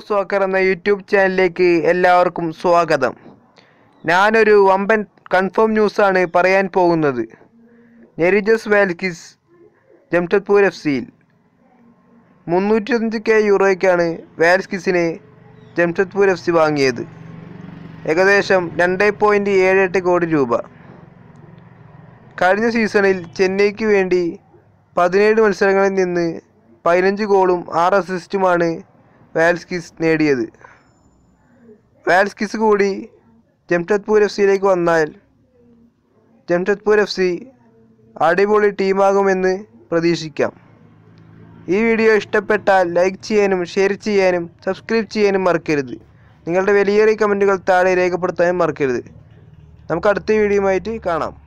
soccer എന്ന YouTube ചാനലിലേക്ക് എല്ലാവർക്കും സ്വാഗതം ഞാനൊരു വമ്പൻ കൺഫേം ന്യൂസാണ് പറയാൻ പോകുന്നത് നെരിജസ് വാൽക്കിസ് ജംഷഡ്പൂർ എഫ് സിയിൽ മുന്നൂറ്റഞ്ച് കെ യൂറോയ്ക്കാണ് വാൽസ്കിസിനെ ജംഷഡ്പൂർ എഫ് സി വാങ്ങിയത് ഏകദേശം രണ്ട് പോയിൻറ്റ് ഏഴ് എട്ട് കോടി രൂപ കഴിഞ്ഞ സീസണിൽ ചെന്നൈക്ക് വേണ്ടി പതിനേഴ് മത്സരങ്ങളിൽ നിന്ന് പതിനഞ്ച് ഗോളും ആറ് അസിസ്റ്റുമാണ് വാൽസ്കിസ് നേടിയത് വാൽസ്കിസ് കൂടി ജംഷഡ്പൂർ എഫ് സിയിലേക്ക് വന്നാൽ ജംഷഡ്പൂർ എഫ് സി അടിപൊളി ടീമാകുമെന്ന് പ്രതീക്ഷിക്കാം ഈ വീഡിയോ ഇഷ്ടപ്പെട്ടാൽ ലൈക്ക് ചെയ്യാനും ഷെയർ ചെയ്യാനും സബ്സ്ക്രൈബ് ചെയ്യാനും മറക്കരുത് നിങ്ങളുടെ വലിയേറിയ കമൻറ്റുകൾ താഴെ രേഖപ്പെടുത്താനും മറക്കരുത് നമുക്ക് അടുത്ത വീഡിയോയുമായിട്ട് കാണാം